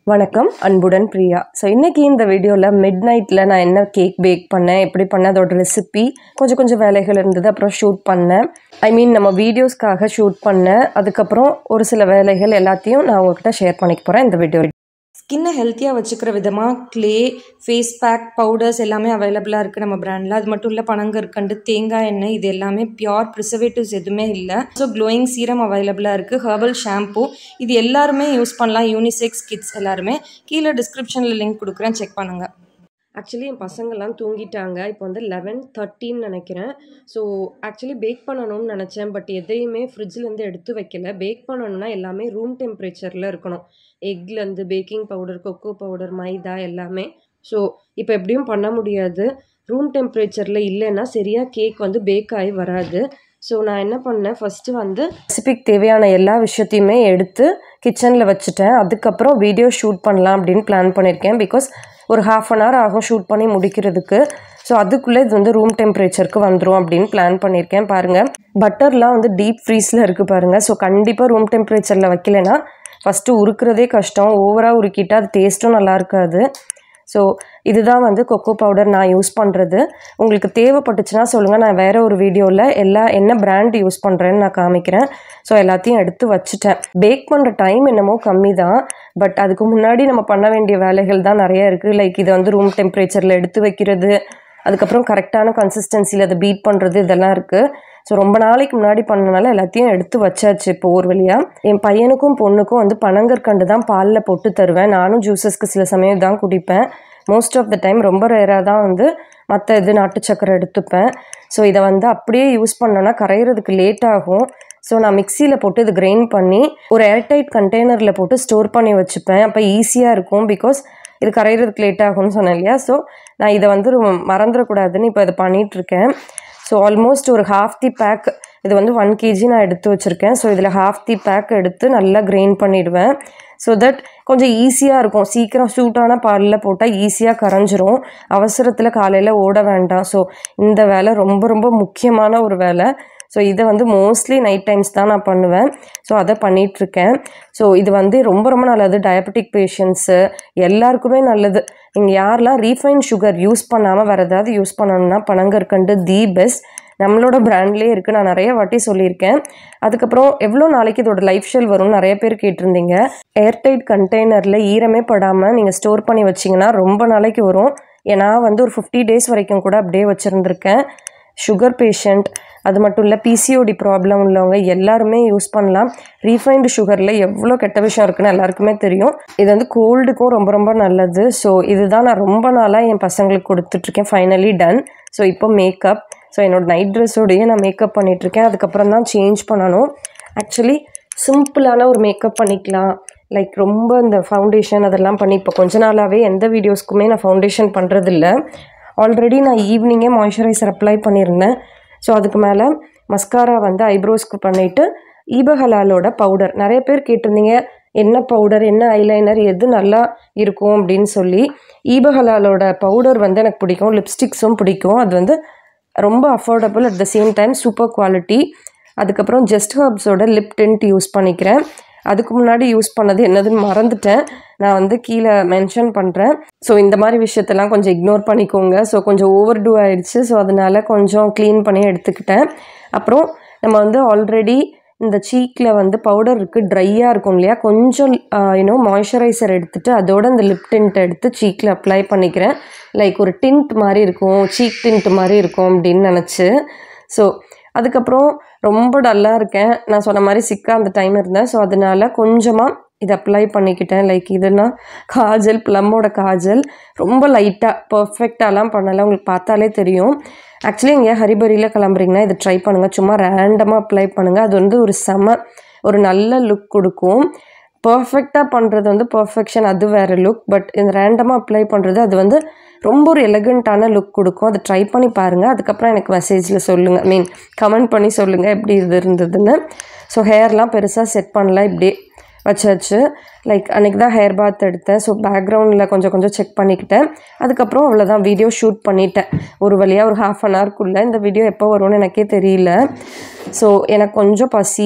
வணக்கம் அன்புடன் பிரியா ஸோ இன்றைக்கி இந்த வீடியோவில் மிட் நைட்டில் நான் என்ன கேக் பேக் பண்ணேன் எப்படி பண்ணேன் அதோட ரெசிபி கொஞ்சம் கொஞ்சம் வேலைகள் இருந்தது அப்புறம் ஷூட் பண்ணேன் ஐ மீன் நம்ம வீடியோஸ்க்காக ஷூட் பண்ணேன் அதுக்கப்புறம் ஒரு சில வேலைகள் எல்லாத்தையும் நான் உங்ககிட்ட ஷேர் பண்ணிக்க போகிறேன் இந்த வீடியோ ஸ்கின்னை ஹெல்த்தியாக வச்சுக்கிற விதமாக க்ளே ஃபேஸ் பேக் பவுடர்ஸ் எல்லாமே அவைலபிளாக இருக்குது நம்ம பிராண்டில் அது மட்டும் இல்லை பனங்கற்கண்டு தேங்காய் எண்ணெய் இது எல்லாமே பியோர் ப்ரிசர்வேட்டிவ்ஸ் எதுவுமே இல்லை ஸோ க்ளோயிங் சீரம் அவைலபிளாக இருக்குது ஹெர்பல் ஷாம்பு இது எல்லாருமே யூஸ் பண்ணலாம் யூனிசெக்ஸ் கிட்ஸ் எல்லாருமே கீழே டிஸ்கிரிப்ஷனில் லிங்க் கொடுக்குறேன் செக் பண்ணுங்கள் ஆக்சுவலி என் பசங்கள்லாம் தூங்கிட்டாங்க இப்போ வந்து லெவன் தேர்ட்டின்னு நினைக்கிறேன் ஸோ ஆக்சுவலி பேக் பண்ணணும்னு நினச்சேன் பட் எதையுமே ஃப்ரிட்ஜ்லேருந்து எடுத்து வைக்கல பேக் பண்ணணும்னா எல்லாமே ரூம் டெம்பரேச்சரில் இருக்கணும் எக்லேருந்து பேக்கிங் பவுடர் கொக்கோ பவுடர் மைதா எல்லாமே ஸோ இப்போ எப்படியும் பண்ண முடியாது ரூம் டெம்பரேச்சரில் இல்லைன்னா சரியாக கேக் வந்து பேக் ஆகி வராது ஸோ நான் என்ன பண்ணேன் ஃபஸ்ட்டு வந்து ரெசிபிக்கு தேவையான எல்லா விஷயத்தையுமே எடுத்து கிச்சனில் வச்சுட்டேன் அதுக்கப்புறம் வீடியோ ஷூட் பண்ணலாம் அப்படின்னு பிளான் பண்ணியிருக்கேன் பிகாஸ் ஒரு ஹாஃப் அன் ஹவர் ஆகும் ஷூட் பண்ணி முடிக்கிறதுக்கு ஸோ அதுக்குள்ளே இது வந்து ரூம் டெம்பரேச்சருக்கு வந்துடும் அப்படின்னு பிளான் பண்ணியிருக்கேன் பாருங்கள் பட்டர்லாம் வந்து டீப் ஃப்ரீஸில் இருக்குது பாருங்கள் ஸோ கண்டிப்பாக ரூம் டெம்பரேச்சரில் வைக்கலைன்னா ஃபஸ்ட்டு உருக்கிறதே கஷ்டம் ஓவராக உருக்கிட்டால் அது டேஸ்ட்டும் நல்லா இருக்காது ஸோ இதுதான் வந்து கொக்கோ பவுடர் நான் யூஸ் பண்ணுறது உங்களுக்கு தேவைப்பட்டுச்சுன்னா சொல்லுங்கள் நான் வேறு ஒரு வீடியோவில் எல்லா என்ன பிராண்ட் யூஸ் பண்ணுறேன்னு நான் காமிக்கிறேன் ஸோ எல்லாத்தையும் எடுத்து வச்சுட்டேன் பேக் பண்ணுற டைம் என்னமோ கம்மி தான் பட் அதுக்கு முன்னாடி நம்ம பண்ண வேண்டிய வேலைகள் தான் நிறைய இருக்குது லைக் இதை வந்து ரூம் டெம்பரேச்சரில் எடுத்து வைக்கிறது அதுக்கப்புறம் கரெக்டான கன்சிஸ்டன்சியில் அதை பீட் பண்ணுறது இதெல்லாம் இருக்குது ஸோ ரொம்ப நாளைக்கு முன்னாடி பண்ணனால எல்லாத்தையும் எடுத்து வச்சாச்சு இப்போ ஒரு வழியாக என் பையனுக்கும் பொண்ணுக்கும் வந்து பனங்கற்கண்டு தான் பாலில் போட்டு தருவேன் நானும் ஜூஸஸ்க்கு சில சமயம் தான் குடிப்பேன் மோஸ்ட் ஆஃப் த டைம் ரொம்ப ரேராக தான் வந்து மற்ற இது நாட்டு சக்கரை எடுத்துப்பேன் ஸோ இதை வந்து அப்படியே யூஸ் பண்ணோன்னா கரையிறதுக்கு லேட் ஆகும் ஸோ நான் மிக்சியில் போட்டு இது கிரைண்ட் பண்ணி ஒரு ஏர்டைட் கண்டெய்னரில் போட்டு ஸ்டோர் பண்ணி வச்சுப்பேன் அப்போ ஈஸியாக இருக்கும் பிகாஸ் இது கரையிறதுக்கு லேட் ஆகும்னு சொன்னேன் இல்லையா ஸோ நான் இதை வந்து மறந்துடக்கூடாதுன்னு இப்போ இதை பண்ணிகிட்ருக்கேன் ஸோ ஆல்மோஸ்ட் ஒரு ஹாஃப் தி பேக் இது வந்து ஒன் கேஜி நான் எடுத்து வச்சுருக்கேன் ஸோ இதில் ஹாஃப் தி பேக் எடுத்து நல்லா கிரைண்ட் பண்ணிவிடுவேன் ஸோ தட் கொஞ்சம் ஈஸியாக இருக்கும் சீக்கிரம் சூட்டான பாலில் போட்டால் ஈஸியாக கரைஞ்சிரும் அவசரத்தில் காலையில் ஓட வேண்டாம் ஸோ இந்த வேலை ரொம்ப ரொம்ப முக்கியமான ஒரு வேலை ஸோ இதை வந்து மோஸ்ட்லி நைட் டைம்ஸ் தான் நான் பண்ணுவேன் ஸோ அதை பண்ணிகிட்ருக்கேன் ஸோ இது வந்து ரொம்ப ரொம்ப நல்லது டயபெட்டிக் பேஷண்ட்ஸு எல்லாருக்குமே நல்லது நீங்கள் யாரெல்லாம் ரீஃபைன் சுகர் யூஸ் பண்ணாமல் வேறு ஏதாவது யூஸ் பண்ணணும்னா பனங்கற்கண்டு தி பெஸ்ட் நம்மளோட பிராண்ட்லேயே இருக்குது நான் நிறைய வாட்டி சொல்லியிருக்கேன் அதுக்கப்புறம் எவ்வளோ நாளைக்கு இதோட லைஃப் ஷெல் வரும்னு நிறைய பேர் கேட்டிருந்தீங்க ஏர்டைட் கண்டெய்னரில் ஈரமே படாமல் நீங்கள் ஸ்டோர் பண்ணி வச்சிங்கன்னா ரொம்ப நாளைக்கு வரும் ஏன்னா வந்து ஒரு ஃபிஃப்டி டேஸ் வரைக்கும் கூட அப்படியே வச்சுருந்துருக்கேன் சுகர் பேஷண்ட் அது மட்டும் இல்லை பிசிஓடி ப்ராப்ளம் உள்ளவங்க எல்லாருமே யூஸ் பண்ணலாம் ரீஃபைண்டு சுகரில் எவ்வளோ கெட்ட விஷயம் இருக்குன்னு எல்லாருக்குமே தெரியும் இது வந்து கோல்டுக்கும் ரொம்ப ரொம்ப நல்லது ஸோ இதுதான் நான் ரொம்ப நாளாக என் பசங்களுக்கு கொடுத்துட்ருக்கேன் ஃபைனலி டன் ஸோ இப்போ மேக்கப் ஸோ என்னோடய நைட் ட்ரெஸ்ஸோடையே நான் மேக்கப் பண்ணிகிட்ருக்கேன் அதுக்கப்புறம் தான் சேஞ்ச் பண்ணணும் ஆக்சுவலி சிம்பிளான ஒரு மேக்கப் பண்ணிக்கலாம் லைக் ரொம்ப இந்த ஃபவுண்டேஷன் அதெல்லாம் பண்ணி இப்போ கொஞ்ச நாளாகவே எந்த வீடியோஸ்க்குமே நான் ஃபவுண்டேஷன் பண்ணுறதில்ல ஆல்ரெடி நான் ஈவினிங்கே மாய்ஸ்சரைசர் அப்ளை பண்ணியிருந்தேன் ஸோ அதுக்கு மேலே மஸ்காரா வந்து ஐப்ரோஸ்க்கு பண்ணிவிட்டு ஈபஹலாலோட பவுடர் நிறைய பேர் கேட்டிருந்தீங்க என்ன பவுடர் என்ன ஐலைனர் எது நல்லா இருக்கும் அப்படின்னு சொல்லி ஈபஹலாலோட பவுடர் வந்து எனக்கு பிடிக்கும் லிப்ஸ்டிக்ஸும் பிடிக்கும் அது வந்து ரொம்ப affordable at the same time super quality அதுக்கப்புறம் ஜஸ்ட் ஹர்ப்ஸோட லிப் டென்ட் யூஸ் பண்ணிக்கிறேன் அதுக்கு முன்னாடி யூஸ் பண்ணது என்னதுன்னு மறந்துட்டேன் நான் வந்து கீழே மென்ஷன் பண்ணுறேன் ஸோ இந்த மாதிரி விஷயத்தெல்லாம் கொஞ்சம் இக்னோர் பண்ணிக்கோங்க ஸோ கொஞ்சம் ஓவர் டூ ஆயிடுச்சு ஸோ அதனால் கொஞ்சம் க்ளீன் பண்ணி எடுத்துக்கிட்டேன் அப்புறம் நம்ம வந்து ஆல்ரெடி இந்த சீக்கில் வந்து பவுடர் இருக்குது ட்ரையாக இருக்கும் இல்லையா கொஞ்சம் யூனோ மாய்ஸ்சரைசர் எடுத்துகிட்டு அதோட இந்த லிப் டிண்ட் எடுத்து சீக்கில் அப்ளை பண்ணிக்கிறேன் லைக் ஒரு டிண்ட் மாதிரி இருக்கும் சீக் டிண்ட் மாதிரி இருக்கும் அப்படின்னு நினச்சி ஸோ அதுக்கப்புறம் ரொம்ப டல்லாக இருக்கேன் நான் சொன்ன மாதிரி சிக்காக அந்த டைம் இருந்தேன் ஸோ அதனால் கொஞ்சமாக இது அப்ளை பண்ணிக்கிட்டேன் லைக் இதுனா காஜல் ப்ளம்மோட காஜல் ரொம்ப லைட்டாக பர்ஃபெக்டாலாம் பண்ணலை உங்களுக்கு பார்த்தாலே தெரியும் ஆக்சுவலி இங்கே ஹரிபரியில் கிளம்புறீங்கன்னா இதை ட்ரை பண்ணுங்கள் சும்மா ரேண்டமாக அப்ளை பண்ணுங்கள் அது வந்து ஒரு செம ஒரு நல்ல லுக் கொடுக்கும் பர்ஃபெக்டாக பண்ணுறது வந்து பர்ஃபெக்ஷன் அது வேறு லுக் பட் இந்த ரேண்டமாக அப்ளை பண்ணுறது அது வந்து ரொம்ப ஒரு எலகண்ட்டான லுக் கொடுக்கும் அதை ட்ரை பண்ணி பாருங்கள் அதுக்கப்புறம் எனக்கு மெசேஜில் சொல்லுங்கள் ஐ மீன் கமெண்ட் பண்ணி சொல்லுங்கள் எப்படி இது இருந்ததுன்னு ஸோ ஹேர்லாம் பெருசாக செட் பண்ணல இப்படியே வச்சாச்சு லைக் அன்றைக்கி தான் ஹேர் பாத் எடுத்தேன் ஸோ பேக்ரவுண்டில் கொஞ்சம் கொஞ்சம் செக் பண்ணிக்கிட்டேன் அதுக்கப்புறம் அவ்வளோதான் வீடியோ ஷூட் பண்ணிட்டேன் ஒரு வழியாக ஒரு ஹாஃப் அன் ஹவர்க்குள்ளே இந்த வீடியோ எப்போ வரும்னு எனக்கே தெரியல ஸோ எனக்கு கொஞ்சம் பசி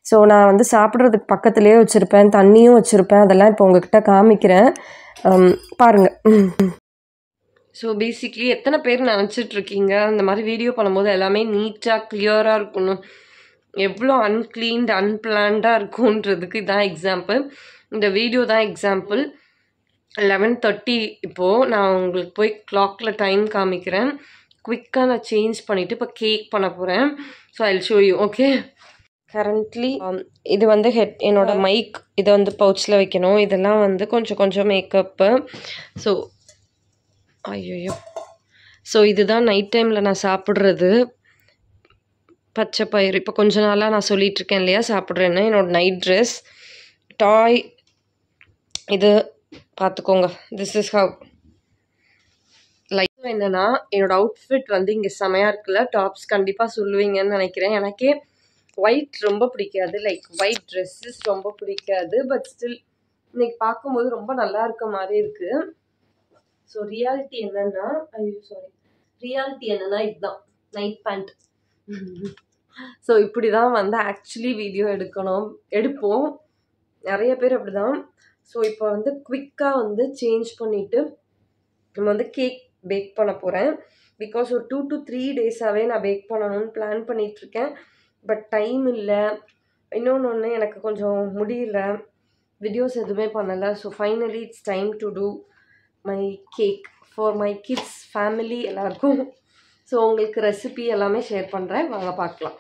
ஸோ நான் வந்து சாப்பிட்றதுக்கு பக்கத்துலேயே வச்சுருப்பேன் தண்ணியும் வச்சுருப்பேன் அதெல்லாம் இப்போ உங்ககிட்ட காமிக்கிறேன் um, பாருங்க ஸோ பேசிக்லி எத்தனை பேர் நினச்சிட்டு இருக்கீங்க அந்த மாதிரி வீடியோ பண்ணும்போது எல்லாமே நீட்டாக கிளியராக இருக்கணும் எவ்வளோ அன்க்ளீன்ட் அன்பிளான்டாக இருக்குன்றதுக்கு இதான் எக்ஸாம்பிள் இந்த வீடியோ தான் எக்ஸாம்பிள் லெவன் தேர்ட்டி இப்போது நான் உங்களுக்கு போய் கிளாக்கில் டைம் காமிக்கிறேன் குவிக்காக நான் சேஞ்ச் பண்ணிவிட்டு இப்போ கேக் பண்ண போகிறேன் so I show you okay currently இது வந்து ஹெட் என்னோட மைக் இதை வந்து பவுச்சில் வைக்கணும் இதெல்லாம் வந்து கொஞ்சம் கொஞ்சம் மேக்கப்பு ஸோ ஐயோ ஸோ இதுதான் நைட் டைமில் நான் சாப்பிட்றது பச்சை பயிறு இப்போ கொஞ்ச நாளாக நான் சொல்லிட்டு இருக்கேன் இல்லையா சாப்பிட்றேன்னு என்னோட நைட் ட்ரெஸ் டாய் இது பார்த்துக்கோங்க திஸ் இஸ் ஹவ் லைக் என்னன்னா என்னோட அவுட்ஃபிட் வந்து இங்கே செமையாக இருக்குல்ல டாப்ஸ் கண்டிப்பாக சொல்லுவீங்கன்னு நினைக்கிறேன் எனக்கே ஒயிட் ரொம்ப பிடிக்காது லைக் ஒயிட் ட்ரெஸ்ஸஸ் ரொம்ப பிடிக்காது பட் ஸ்டில் இன்னைக்கு பார்க்கும்போது ரொம்ப நல்லா இருக்க மாதிரி இருக்கு ஸோ ரியாலிட்டி என்னன்னா ஐயோ சாரி ரியாலிட்டி என்னன்னா இதுதான் நைட் பேண்ட் ஸோ இப்படி தான் வந்து ஆக்சுவலி வீடியோ எடுக்கணும் எடுப்போம் நிறைய பேர் அப்படி தான் ஸோ இப்போ வந்து குவிக்காக வந்து சேஞ்ச் பண்ணிவிட்டு நம்ம வந்து கேக் பேக் பண்ண போகிறேன் பிகாஸ் ஒரு டூ டு த்ரீ டேஸாகவே நான் பேக் பண்ணணும்னு பிளான் பண்ணிகிட்ருக்கேன் பட் டைம் இல்லை இன்னொன்று ஒன்று எனக்கு கொஞ்சம் முடியல வீடியோஸ் எதுவுமே பண்ணலை so finally it's time to do my cake for my kids family எல்லாருக்கும் ஸோ உங்களுக்கு ரெசிபி எல்லாமே ஷேர் பண்ணுறேன் வாங்க பார்க்கலாம்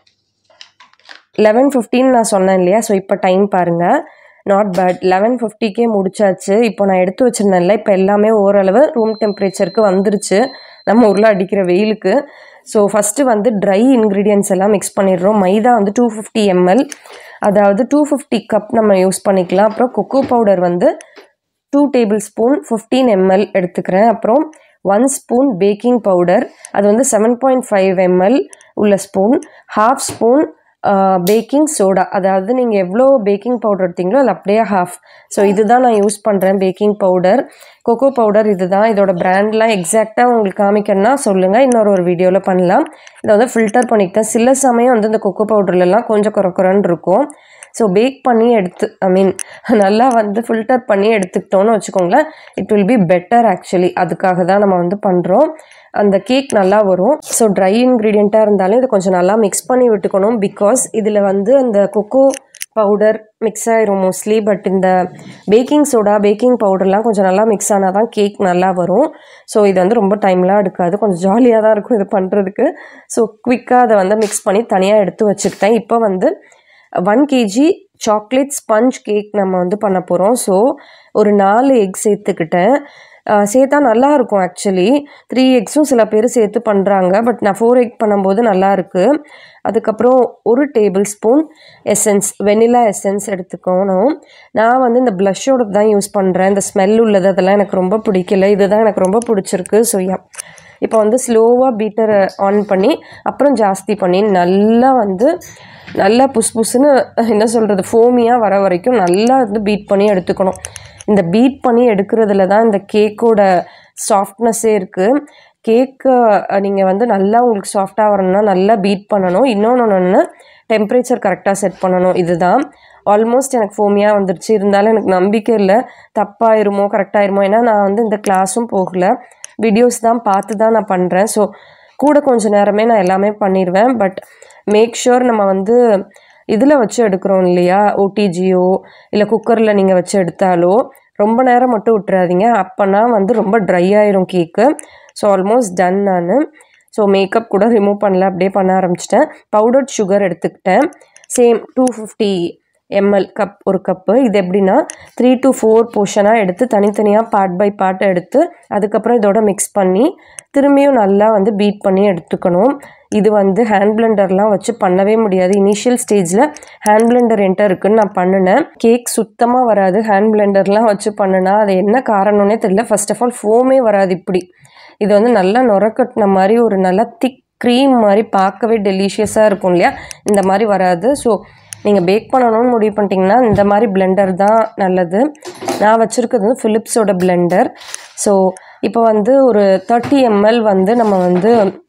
லெவன் ஃபிஃப்டின் நான் சொன்னேன் இல்லையா ஸோ இப்போ டைம் பாருங்கள் நாட் பேட் லெவன் ஃபிஃப்டிக்கே முடிச்சாச்சு இப்போ நான் எடுத்து வச்சுருந்தேன்ல இப்போ எல்லாமே ஓரளவு ரூம் டெம்பரேச்சருக்கு வந்துருச்சு நம்ம ஊரில் அடிக்கிற வெயிலுக்கு ஸோ ஃபஸ்ட்டு வந்து ட்ரை இன்க்ரீடியன்ஸ் எல்லாம் மிக்ஸ் பண்ணிடுறோம் மைதா வந்து டூ ஃபிஃப்டி எம்எல் அதாவது டூ ஃபிஃப்டி கப் நம்ம யூஸ் பண்ணிக்கலாம் அப்புறம் கொக்கோ பவுடர் வந்து two table spoon fifteen ML எடுத்துக்கிறேன் அப்புறம் ஒன் ஸ்பூன் பேக்கிங் பவுடர் அது வந்து செவன் பாயிண்ட் ஃபைவ் எம்எல் உள்ள spoon half spoon baking soda அதாவது நீங்கள் எவ்வளோ பேக்கிங் பவுடர் எடுத்தீங்களோ அதில் அப்படியே ஹாஃப் ஸோ இதுதான் நான் யூஸ் பண்ணுறேன் பேக்கிங் பவுடர் கொக்கோ பவுடர் இதுதான் இதோட பிராண்ட்லாம் எக்ஸாக்டாக உங்களுக்கு காமிக்கணும்னா சொல்லுங்கள் இன்னொரு ஒரு வீடியோவில் பண்ணலாம் இதை வந்து ஃபில்டர் பண்ணிக்கிட்டேன் சில சமயம் வந்து இந்த கொக்கோ பவுடர்லலாம் கொஞ்சம் குறை குறைன்னு இருக்கும் ஸோ பேக் பண்ணி எடுத்து ஐ மீன் நல்லா வந்து ஃபில்டர் பண்ணி எடுத்துக்கிட்டோன்னு வச்சுக்கோங்களேன் it will be better actually அதுக்காக தான் நம்ம வந்து பண்ணுறோம் அந்த கேக் நல்லா வரும் ஸோ ட்ரை இன்க்ரீடியண்ட்டாக இருந்தாலும் இதை கொஞ்சம் நல்லா மிக்ஸ் பண்ணி விட்டுக்கணும் பிகாஸ் இதில் வந்து அந்த கொக்கோ பவுடர் மிக்ஸ் ஆயிரும் மோஸ்ட்லி பட் இந்த பேக்கிங் சோடா பேக்கிங் பவுடர்லாம் கொஞ்சம் நல்லா மிக்ஸ் ஆனால் தான் கேக் நல்லா வரும் ஸோ இது வந்து ரொம்ப டைம்லாம் எடுக்காது கொஞ்சம் ஜாலியாக தான் இருக்கும் இது பண்ணுறதுக்கு ஸோ குவிக்காக அதை வந்து மிக்ஸ் பண்ணி தனியாக எடுத்து வச்சுக்கிட்டேன் இப்போ வந்து one KG chocolate sponge cake நம்ம வந்து பண்ண போகிறோம் ஸோ ஒரு நாலு எக் சேர்த்துக்கிட்டேன் ஆஹ் சேர்த்தா நல்லா இருக்கும் ஆக்சுவலி த்ரீ எக்ஸும் சில பேர் சேர்த்து பண்ணுறாங்க பட் நான் ஃபோர் எக் பண்ணும்போது நல்லா இருக்கு அதுக்கப்புறம் ஒரு table spoon essence vanilla essence எடுத்துக்கணும் நான் வந்து இந்த ப்ளஷ்ஷோட தான் யூஸ் பண்ணுறேன் இந்த ஸ்மெல் உள்ளது அதெல்லாம் எனக்கு ரொம்ப பிடிக்கல இதுதான் எனக்கு ரொம்ப பிடிச்சிருக்கு ஸோ யா இப்போ வந்து ஸ்லோவாக பீட்டரை ஆன் பண்ணி அப்புறம் ஜாஸ்தி பண்ணி நல்லா வந்து நல்லா புஸ் புஸ்ஸுன்னு என்ன சொல்கிறது ஃபோமியாக வர வரைக்கும் நல்லா வந்து பீட் பண்ணி எடுத்துக்கணும் இந்த பீட் பண்ணி எடுக்கிறதுல தான் இந்த கேக்கோட சாஃப்ட்னஸ்ஸே இருக்குது கேக்கு நீங்கள் வந்து நல்லா உங்களுக்கு சாஃப்டாக வரணும்னா நல்லா பீட் பண்ணணும் இன்னொன்று ஒன்று டெம்பரேச்சர் கரெக்டாக செட் பண்ணணும் இதுதான் ஆல்மோஸ்ட் எனக்கு ஃபோமியாக வந்துருச்சு இருந்தாலும் எனக்கு நம்பிக்கை இல்லை தப்பாயிருமோ கரெக்டாயிருமோ ஏன்னா நான் வந்து இந்த கிளாஸும் போகல வீடியோஸ் தான் பார்த்து தான் நான் பண்ணுறேன் ஸோ கூட கொஞ்சம் நேரமே நான் எல்லாமே பண்ணிடுவேன் பட் மேக் ஷூர் நம்ம வந்து இதில் வச்சு எடுக்கிறோம் இல்லையா ஓடிஜியோ இல்லை குக்கரில் நீங்கள் வச்சு எடுத்தாலோ ரொம்ப நேரம் மட்டும் விட்டுறாதீங்க அப்போனா வந்து ரொம்ப ட்ரை ஆயிரும் கேக்கு ஸோ ஆல்மோஸ்ட் டன் நான் ஸோ மேக்கப் கூட ரிமூவ் பண்ணல அப்படியே பண்ண ஆரம்பிச்சிட்டேன் பவுடர்ட் சுகர் எடுத்துக்கிட்டேன் same two fifty ML cup ஒரு கப்பு இது எப்படின்னா த்ரீ டு ஃபோர் போர்ஷனாக எடுத்து தனித்தனியாக பார்ட் பை பார்ட் எடுத்து அதுக்கப்புறம் இதோட மிக்ஸ் பண்ணி திரும்பியும் நல்லா வந்து பீட் பண்ணி எடுத்துக்கணும் இது வந்து ஹேண்ட் பிளெண்டர்லாம் வச்சு பண்ணவே முடியாது இனிஷியல் ஸ்டேஜில் ஹேண்ட் பிளெண்டர் என்கிட்ட இருக்குன்னு நான் பண்ணினேன் கேக் சுத்தமாக வராது ஹேண்ட் பிளெண்டர்லாம் வச்சு பண்ணுனா அது என்ன காரணம்னே தெரியல ஃபர்ஸ்ட் ஆஃப் ஆல் ஃபோமே வராது இப்படி இது வந்து நல்லா நுரக்கட்டின மாதிரி ஒரு நல்லா திக் க்ரீம் மாதிரி பார்க்கவே டெலிஷியஸாக இருக்கும் இல்லையா இந்த மாதிரி வராது ஸோ நீங்கள் பேக் பண்ணணும்னு முடிவு பண்ணிட்டீங்கன்னா இந்த மாதிரி பிளெண்டர் தான் நல்லது நான் வச்சுருக்கிறது வந்து ஃபிலிப்ஸோட பிளெண்டர் ஸோ இப்போ வந்து ஒரு தேர்ட்டி எம்எல் வந்து நம்ம வந்து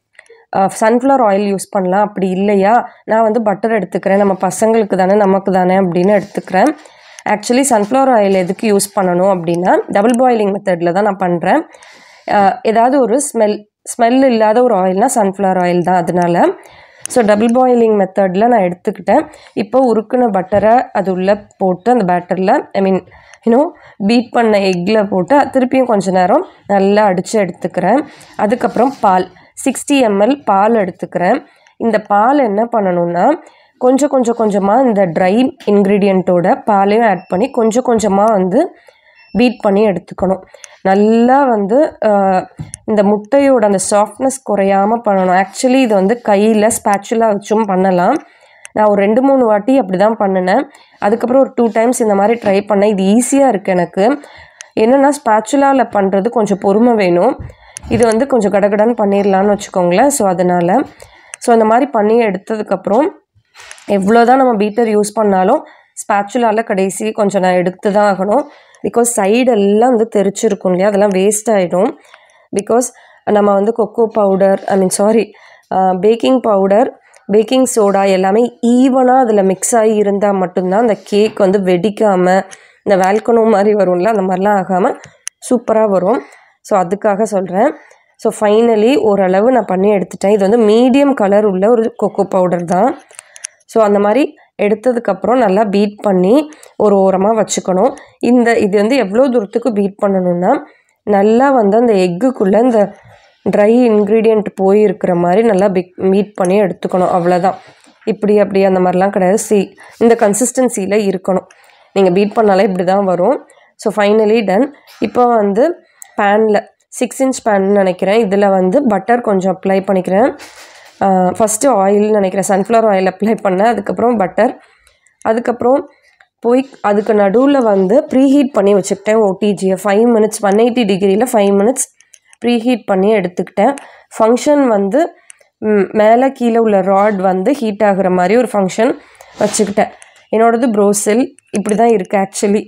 சன்ஃப்ளவர் ஆயில் யூஸ் பண்ணலாம் அப்படி இல்லையா நான் வந்து பட்டர் எடுத்துக்கிறேன் நம்ம பசங்களுக்கு தானே நமக்கு தானே அப்படின்னு எடுத்துக்கிறேன் ஆக்சுவலி சன்ஃப்ளவர் ஆயில் எதுக்கு யூஸ் பண்ணணும் அப்படின்னா டபுள் பாயிலிங் மெத்தடில் தான் நான் பண்ணுறேன் ஏதாவது ஒரு ஸ்மெல் ஸ்மெல் இல்லாத ஒரு ஆயில்னால் சன்ஃப்ளவர் ஆயில் தான் அதனால ஸோ டபுள் பாயிலிங் மெத்தடில் நான் எடுத்துக்கிட்டேன் இப்போ உருக்குன பட்டரை அது உள்ளே போட்டு அந்த பேட்டரில் ஐ மீன் இன்னும் பீட் பண்ண எக்கில் போட்டு திருப்பியும் கொஞ்ச நேரம் நல்லா அடித்து எடுத்துக்கிறேன் அதுக்கப்புறம் பால் சிக்ஸ்டி எம்எல் பால் எடுத்துக்கிறேன் இந்த பால் என்ன பண்ணணும்னா கொஞ்சம் கொஞ்சம் கொஞ்சமாக இந்த ட்ரை இன்க்ரீடியண்ட்டோட பாலையும் ஆட் பண்ணி கொஞ்சம் கொஞ்சமாக வந்து பீட் பண்ணி எடுத்துக்கணும் நல்லா வந்து ஆஹ், இந்த முட்டையோட அந்த சாஃப்ட்னஸ் குறையாமல் பண்ணணும் ஆக்சுவலி இது வந்து கையில் ஸ்பேச்சுலாக வச்சும் பண்ணலாம் நான் ஒரு ரெண்டு மூணு வாட்டி அப்படி தான் பண்ணினேன் அதுக்கப்புறம் ஒரு டூ டைம்ஸ் இந்த மாதிரி ட்ரை பண்ணேன் இது ஈஸியாக இருக்குது எனக்கு என்னென்னா ஸ்பேச்சுலாவில் பண்ணுறது கொஞ்சம் பொறுமை வேணும் இது வந்து கொஞ்சம் கடகடன்னு பண்ணிடலான்னு வச்சுக்கோங்களேன் ஸோ அதனால் ஸோ அந்த மாதிரி பண்ணி எடுத்ததுக்கப்புறம் எவ்வளோ தான் நம்ம பீட்டர் யூஸ் பண்ணாலும் ஸ்பேச்சுலாவில் கடைசி கொஞ்சம் நான் எடுத்து தான் ஆகணும் பிகாஸ் சைடெல்லாம் வந்து தெரிச்சிருக்கும் இல்லையா அதெல்லாம் வேஸ்ட் ஆகிடும் பிகாஸ் நம்ம வந்து cocoa powder I mean sorry baking powder baking soda எல்லாமே ஈவனாக அதில் மிக்ஸ் ஆகி இருந்தால் மட்டும்தான் அந்த கேக் வந்து வெடிக்காமல் இந்த வேல்கனோ மாதிரி வரும்ல அந்த மாதிரிலாம் ஆகாமல் சூப்பராக வரும் ஸோ அதுக்காக சொல்கிறேன் ஸோ ஃபைனலி ஓரளவு நான் பண்ணி எடுத்துட்டேன் இது வந்து மீடியம் கலர் உள்ள ஒரு கொக்கோ பவுடர் தான் ஸோ அந்த மாதிரி எடுத்ததுக்கப்புறம் நல்லா பீட் பண்ணி ஒரு ஓரமாக வச்சுக்கணும் இந்த இது வந்து எவ்வளோ தூரத்துக்கு பீட் பண்ணணும்னா நல்லா வந்து அந்த எக்குக்குள்ளே இந்த ட்ரை இன்க்ரீடியண்ட் போய் இருக்கிற மாதிரி நல்லா பிக் பீட் பண்ணி எடுத்துக்கணும் அவ்வளோதான் இப்படி அப்படி அந்த மாதிரிலாம் கிடையாது சி இந்த கன்சிஸ்டன்சியில் இருக்கணும் நீங்கள் பீட் பண்ணாலே இப்படி தான் வரும் ஸோ ஃபைனலி டன் இப்போ வந்து பேனில் சிக்ஸ் இன்ச் பேன் நினைக்கிறேன் இதில் வந்து பட்டர் கொஞ்சம் அப்ளை பண்ணிக்கிறேன் ஃபஸ்ட்டு ஆயில் நினைக்கிறேன் சன்ஃப்ளவர் ஆயில் அப்ளை பண்ணேன் அதுக்கப்புறம் பட்டர் அதுக்கப்புறம் போய் அதுக்கு நடுவில் வந்து ப்ரீஹீட் பண்ணி வச்சுக்கிட்டேன் ஓடிஜியை ஃபைவ் மினிட்ஸ் ஒன் எயிட்டி டிகிரியில் ஃபைவ் மினிட்ஸ் ப்ரீஹீட் பண்ணி எடுத்துக்கிட்டேன் ஃபங்க்ஷன் வந்து ம், மேலே கீழே உள்ள ராட் வந்து ஹீட் ஆகுற மாதிரி ஒரு ஃபங்க்ஷன் வச்சுக்கிட்டேன் என்னோடது ப்ரோசில் இப்படி தான் இருக்குது ஆக்சுவலி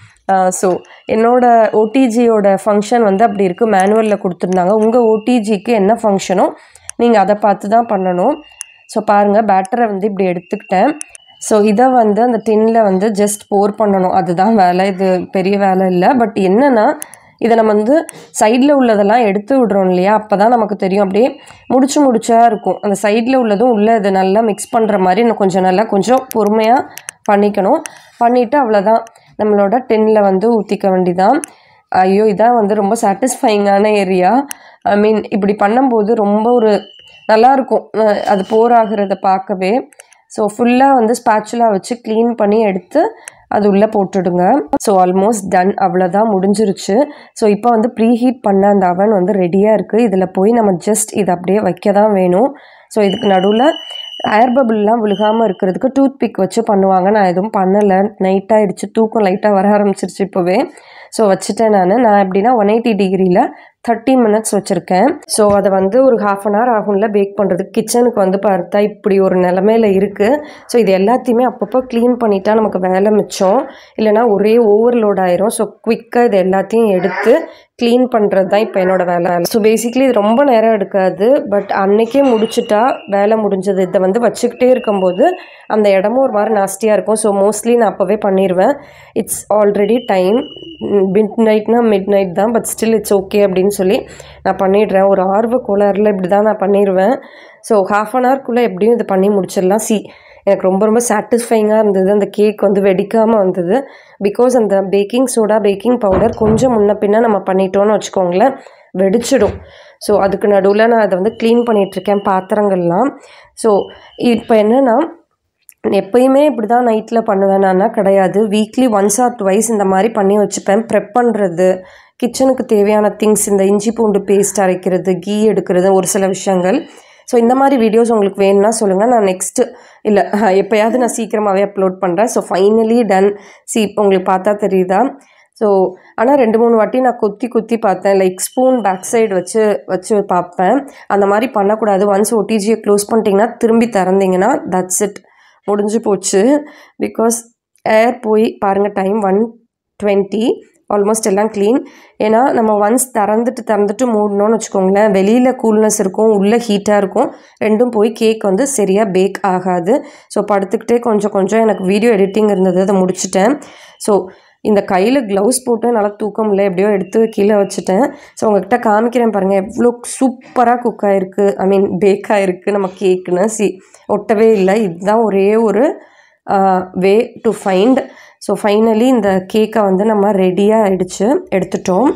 ஸோ என்னோட ஓடிஜியோட ஃபங்க்ஷன் வந்து அப்படி இருக்குது மேனுவலில் கொடுத்துருந்தாங்க உங்கள் ஓடிஜிக்கு என்ன ஃபங்க்ஷனோ நீங்கள் அதை பார்த்து தான் பண்ணணும் ஸோ பாருங்கள் பேட்டரை வந்து இப்படி எடுத்துக்கிட்டேன் ஸோ இதை வந்து அந்த டின்னில் வந்து ஜஸ்ட் போர் பண்ணணும் அதுதான் வேலை இது பெரிய வேலை இல்லை பட் என்னென்னா இதை நம்ம வந்து சைடில் உள்ளதெல்லாம் எடுத்து விடுறோம் இல்லையா அப்போ தான் நமக்கு தெரியும் அப்படியே முடிச்சு முடிச்சா இருக்கும் அந்த சைடில் உள்ளதும் உள்ளே இது நல்லா மிக்ஸ் பண்ணுற மாதிரி இன்னும் கொஞ்சம் நல்லா கொஞ்சம் பொறுமையாக பண்ணிக்கணும் பண்ணிவிட்டு அவ்வளோதான் நம்மளோட டென்னில் வந்து ஊற்றிக்க வேண்டிதான் ஐயோ இதான் வந்து ரொம்ப சாட்டிஸ்ஃபைங்கான ஏரியா ஐ மீன் இப்படி பண்ணும்போது ரொம்ப ஒரு நல்லாயிருக்கும் அது போராகிறத பார்க்கவே ஸோ ஃபுல்லாக வந்து ஸ்பேச்சுலா வச்சு க்ளீன் பண்ணி எடுத்து அது உள்ளே போட்டுடுங்க ஸோ ஆல்மோஸ்ட் டன் அவ்வளோதான் முடிஞ்சிருச்சு ஸோ இப்போ வந்து ப்ரீஹீட் பண்ண அந்த அவன் வந்து ரெடியாக இருக்குது இதில் போய் நம்ம ஜஸ்ட் இதை அப்படியே வைக்க தான் வேணும் ஸோ இதுக்கு நடுவில் ஏர் பபிள்லாம் விழுகாமல் இருக்கிறதுக்கு டூத் பிக் வச்சு பண்ணுவாங்க நான் எதுவும் பண்ணலை நைட் ஆயிடுச்சு தூக்கம் லைட்டாக வர ஆரம்பிச்சிருச்சு இப்போவே ஸோ வச்சுட்டேன் நான் நான் எப்படின்னா ஒன் எயிட்டி டிகிரியில் தேர்ட்டி மினிட்ஸ் வச்சுருக்கேன் ஸோ அதை வந்து ஒரு ஹாஃப் அன் ஹவர் ஆகும்ல பேக் பண்ணுறதுக்கு கிச்சனுக்கு வந்து பார்த்தா இப்படி ஒரு நிலமையில இருக்குது ஸோ இது எல்லாத்தையுமே அப்பப்போ க்ளீன் பண்ணிட்டா நமக்கு வேலை மிச்சம் இல்லைனா ஒரே ஓவர்லோட் ஆயிரும் ஸோ குவிக்காக இது எல்லாத்தையும் எடுத்து க்ளீன் பண்ணுறது தான் இப்போ என்னோட வேலை ஸோ பேசிக்லி இது ரொம்ப நேரம் எடுக்காது பட் அன்னைக்கே முடிச்சுட்டா வேலை முடிஞ்சது இதை வந்து வச்சுக்கிட்டே இருக்கும்போது அந்த இடமும் ஒரு மாதிரி நாஸ்டியாக இருக்கும் ஸோ மோஸ்ட்லி நான் அப்போவே பண்ணிடுவேன் இட்ஸ் ஆல்ரெடி டைம் மிட் நைட்னா மிட் நைட் தான் பட் ஸ்டில் இட்ஸ் ஓகே அப்படின்னு சொல்லி நான் பண்ணிடுறேன் ஒரு ஆர்வ கோளாறுல இப்படி தான் நான் பண்ணிடுவேன் ஸோ ஹாஃப் அன் ஹவர்க்குள்ளே எப்படியும் இது பண்ணி முடிச்சிடலாம் சி எனக்கு ரொம்ப ரொம்ப சாட்டிஸ்ஃபைங்காக இருந்தது அந்த கேக் வந்து வெடிக்காமல் வந்தது பிகாஸ் அந்த பேக்கிங் சோடா பேக்கிங் பவுடர் கொஞ்சம் முன்ன பின்ன நம்ம பண்ணிட்டோம்னு வச்சுக்கோங்களேன் வெடிச்சிடும் ஸோ அதுக்கு நடுவில் நான் அதை வந்து க்ளீன் பண்ணிகிட்ருக்கேன் பாத்திரங்கள்லாம் ஸோ இப்போ என்னென்னா எப்பயுமே இப்படி தான் நைட்டில் பண்ணுவேன் நானா கிடையாது வீக்லி ஒன்ஸ் ஆர் டுவைஸ் இந்த மாதிரி பண்ணி வச்சுப்பேன் ப்ரெப் பண்ணுறது கிச்சனுக்கு தேவையான திங்ஸ் இந்த இஞ்சி பூண்டு பேஸ்ட் அரைக்கிறது கீ எடுக்கிறது ஒரு சில விஷயங்கள் ஸோ இந்த மாதிரி வீடியோஸ் உங்களுக்கு வேணும்னா சொல்லுங்கள் நான் நெக்ஸ்ட்டு இல்லை எப்போயாவது நான் சீக்கிரமாகவே அப்லோட் பண்ணுறேன் ஸோ ஃபைனலி டன் சி இப்போ உங்களுக்கு பார்த்தா தெரியுதா ஸோ ஆனால் ரெண்டு மூணு வாட்டி நான் குத்தி குத்தி பார்த்தேன் லைக் ஸ்பூன் பேக் சைடு வச்சு வச்சு பார்ப்பேன் அந்த மாதிரி பண்ணக்கூடாது ஒன்ஸ் ஓடிஜியை க்ளோஸ் பண்ணிட்டீங்கன்னா திரும்பி திறந்தீங்கன்னா தட்ஸ் இட் முடிஞ்சு போச்சு பிகாஸ் ஏர் போய் பாருங்கள் டைம் ஒன் டுவெண்ட்டி ஆல்மோஸ்ட் எல்லாம் க்ளீன் ஏன்னா நம்ம ஒன்ஸ் திறந்துட்டு திறந்துட்டு மூடணும்னு வச்சுக்கோங்களேன் வெளியில் கூல்னஸ் இருக்கும் உள்ளே ஹீட்டாக இருக்கும் ரெண்டும் போய் கேக் வந்து சரியாக பேக் ஆகாது ஸோ படுத்துக்கிட்டே கொஞ்சம் கொஞ்சம் எனக்கு வீடியோ எடிட்டிங் இருந்தது அதை முடிச்சிட்டேன் ஸோ இந்த கையில் க்ளவுஸ் போட்டு நல்லா தூக்கம் இல்லை எப்படியோ எடுத்து கீழே வச்சுட்டேன் ஸோ உங்ககிட்ட காமிக்கிறேன் பாருங்கள் எவ்வளோ சூப்பராக குக் ஆகிருக்கு ஐ மீன் பேக் ஆகிருக்கு நம்ம கேக்குன்னு சி ஒட்டவே இல்லை இதுதான் ஒரே ஒரு way to find so finally இந்த கேக்கை வந்து நம்ம ரெடியாக ஆயிடுச்சு எடுத்துட்டோம்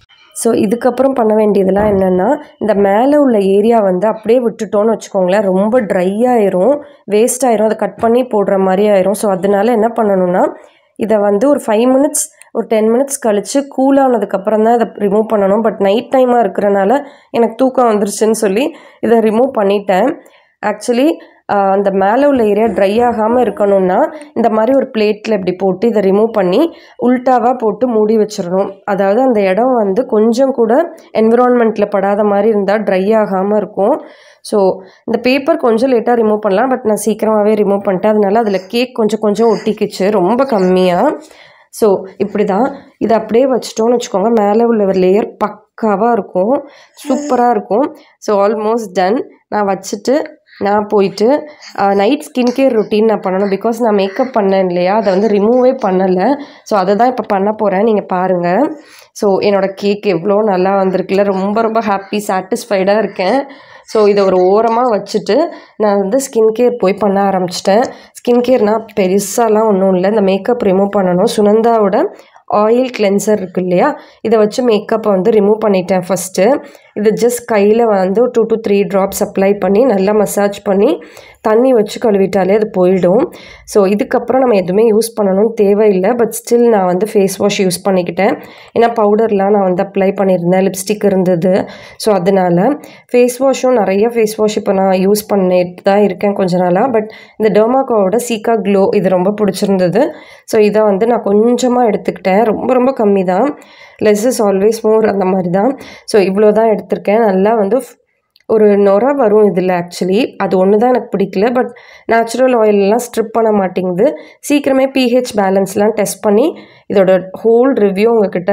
ஸோ இதுக்கப்புறம் பண்ண வேண்டியதெல்லாம் என்னென்னா இந்த மேலே உள்ள ஏரியா வந்து அப்படியே விட்டுட்டோன்னு வச்சுக்கோங்களேன் ரொம்ப ட்ரை ஆயிரும் வேஸ்ட் ஆயிரும் அதை கட் பண்ணி போடுற மாதிரி ஆயிரும் ஸோ அதனால என்ன பண்ணணும்னா இதை வந்து ஒரு ஃபைவ் மினிட்ஸ் ஒரு டென் மினிட்ஸ் கழித்து கூலானதுக்கப்புறம் தான் இதை ரிமூவ் பண்ணணும் பட் நைட் டைமாக இருக்கிறனால எனக்கு தூக்கம் வந்துருச்சுன்னு சொல்லி இதை ரிமூவ் பண்ணிட்டேன் ஆக்சுவலி அந்த மேலே உள்ள ஏரியா ட்ரை ஆகாமல் இருக்கணும்னா இந்த மாதிரி ஒரு பிளேட்டில் இப்படி போட்டு இதை ரிமூவ் பண்ணி உல்ட்டாவாக போட்டு மூடி வச்சிடணும் அதாவது அந்த இடம் வந்து கொஞ்சம் கூட என்விரான்மெண்ட்டில் படாத மாதிரி இருந்தால் ட்ரை ஆகாமல் இருக்கும் ஸோ இந்த பேப்பர் கொஞ்சம் லேட்டாக ரிமூவ் பண்ணலாம் பட் நான் சீக்கிரமாகவே ரிமூவ் பண்ணிட்டேன் அதனால அதில் கேக் கொஞ்சம் கொஞ்சம் ஒட்டிக்கிச்சு ரொம்ப கம்மியாக ஸோ இப்படி தான் இதை அப்படியே வச்சிட்டோன்னு வச்சுக்கோங்க மேலே உள்ள ஒரு லேயர் பக்காவாக இருக்கும் சூப்பராக இருக்கும் ஸோ ஆல்மோஸ்ட் டன் நான் வச்சுட்டு நான் போயிட்டு நைட் ஸ்கின் கேர் ரொட்டீன் நான் பண்ணணும் பிகாஸ் நான் மேக்கப் பண்ணேன் இல்லையா அதை வந்து ரிமூவே பண்ணலை ஸோ அதை தான் இப்போ பண்ண போகிறேன் நீங்கள் பாருங்கள் ஸோ என்னோடய கேக் எவ்வளோ நல்லா வந்திருக்குல்ல ரொம்ப ரொம்ப ஹாப்பி சாட்டிஸ்ஃபைடாக இருக்கேன் ஸோ இதை ஒரு ஓரமாக வச்சுட்டு நான் வந்து ஸ்கின் கேர் போய் பண்ண ஆரம்பிச்சிட்டேன் ஸ்கின் கேர்னால் பெருசாலாம் ஒன்றும் இல்லை இந்த மேக்கப் ரிமூவ் பண்ணணும் சுனந்தாவோட ஆயில் கிளென்சர் இருக்கு இல்லையா இதை வச்சு மேக்கப்பை வந்து ரிமூவ் பண்ணிட்டேன் ஃபஸ்ட்டு இது ஜஸ்ட் கையில் வந்து two to three drops apply பண்ணி நல்லா மசாஜ் பண்ணி தண்ணி வச்சு கழுவிட்டாலே அது போயிடும் ஸோ இதுக்கப்புறம் நம்ம எதுவுமே யூஸ் பண்ணணும்னு தேவையில்லை பட் ஸ்டில் நான் வந்து ஃபேஸ் வாஷ் யூஸ் பண்ணிக்கிட்டேன் ஏன்னா பவுடர்லாம் நான் வந்து அப்ளை பண்ணியிருந்தேன் லிப்ஸ்டிக் இருந்தது ஸோ அதனால் ஃபேஸ் வாஷும் நிறைய ஃபேஸ் வாஷ் இப்போ நான் யூஸ் பண்ணிட்டு தான் இருக்கேன் கொஞ்ச நாளாக பட் இந்த டெர்மாக்கோவோட சீக்கா க்ளோ இது ரொம்ப பிடிச்சிருந்தது ஸோ இதை வந்து நான் கொஞ்சமாக எடுத்துக்கிட்டேன் ரொம்ப ரொம்ப கம்மி தான் லெஸ் இஸ் ஆல்வேஸ் மோர் அந்த மாதிரி தான் ஸோ இவ்வளோ தான் எடுத்திருக்கேன் நல்லா வந்து ஒரு நொர வரும் இதில் ஆக்சுவலி அது ஒன்று தான் எனக்கு பிடிக்கல பட் நேச்சுரல் ஆயிலெலாம் ஸ்ட்ரிப் பண்ண மாட்டேங்குது சீக்கிரமே பிஹெச் பேலன்ஸ்லாம் டெஸ்ட் பண்ணி இதோட ஹோல் ரிவ்யூ உங்ககிட்ட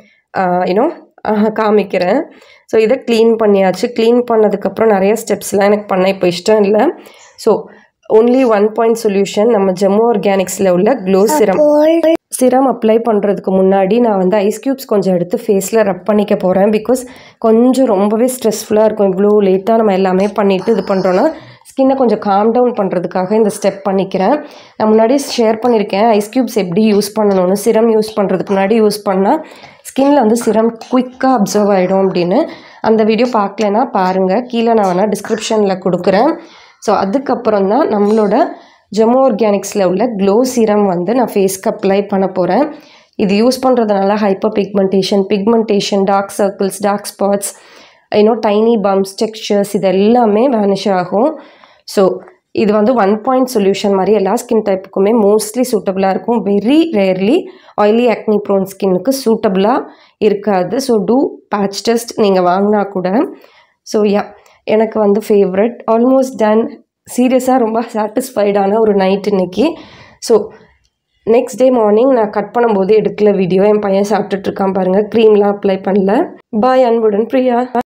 யூனோ காமிக்கிறேன் ஸோ இதை க்ளீன் பண்ணியாச்சு க்ளீன் பண்ணதுக்கப்புறம் நிறைய ஸ்டெப்ஸ்லாம் எனக்கு பண்ண இப்போ இஷ்டம் இல்லை so only one point solution நம்ம ஜம்மு ஆர்கானிக்ஸில் உள்ள க்ளோ சிரம் சிரம் அப்ளை பண்ணுறதுக்கு முன்னாடி நான் வந்து ஐஸ் க்யூப்ஸ் கொஞ்சம் எடுத்து ஃபேஸில் ரப் பண்ணிக்க போகிறேன் பிகாஸ் கொஞ்சம் ரொம்பவே ஸ்ட்ரெஸ்ஃபுல்லாக இருக்கும் இவ்வளோ லேட்டாக நம்ம எல்லாமே பண்ணிவிட்டு இது பண்ணுறோன்னா ஸ்கின்னை கொஞ்சம் காம் டவுன் பண்ணுறதுக்காக இந்த ஸ்டெப் பண்ணிக்கிறேன் நான் முன்னாடி ஷேர் பண்ணியிருக்கேன் ஐஸ் க்யூப்ஸ் எப்படி யூஸ் பண்ணணும்னு சிரம் யூஸ் பண்ணுறதுக்கு முன்னாடி யூஸ் பண்ணால் ஸ்கின்னில் வந்து சிரம் குயிக்காக அப்சர்வ் ஆகிடும் அப்படின்னு அந்த வீடியோ பார்க்கலனா பாருங்கள் கீழே நான் வேணால் டிஸ்கிரிப்ஷனில் கொடுக்குறேன் ஸோ அதுக்கப்புறம் தான் நம்மளோட ஜம்மு ஆர்கானிக்ஸில் உள்ள க்ளோ சீரம் வந்து நான் ஃபேஸ்க்கு அப்ளை பண்ண போகிறேன் இது யூஸ் பண்ணுறதுனால hyper pigmentation pigmentation dark circles dark spots இன்னும் டைனி பம்ப்ஸ் டெக்ஸ்சர்ஸ் இது எல்லாமே வேனிஷ் ஆகும் ஸோ இது வந்து ஒன் பாயிண்ட் சொல்யூஷன் மாதிரி எல்லா ஸ்கின் டைப்புக்குமே மோஸ்ட்லி சூட்டபுளாக இருக்கும் very rarely oily acne prone ஸ்கின்னுக்கு சூட்டபுளாக இருக்காது ஸோ டூ பேட்ச் டெஸ்ட் நீங்கள் வாங்கினா கூட ஸோ யா எனக்கு வந்து ஃபேவரட் ஆல்மோஸ்ட் டன் சீரியஸாக ரொம்ப சாட்டிஸ்ஃபைடான ஒரு நைட் இன்னைக்கு ஸோ நெக்ஸ்ட் டே மார்னிங் நான் கட் பண்ணும்போது எடுக்கல வீடியோ என் பையன் சாப்பிட்டுட்டு இருக்கான் பாருங்கள் க்ரீம்லாம் அப்ளை பண்ணல பாய் அன்புடன் பிரியா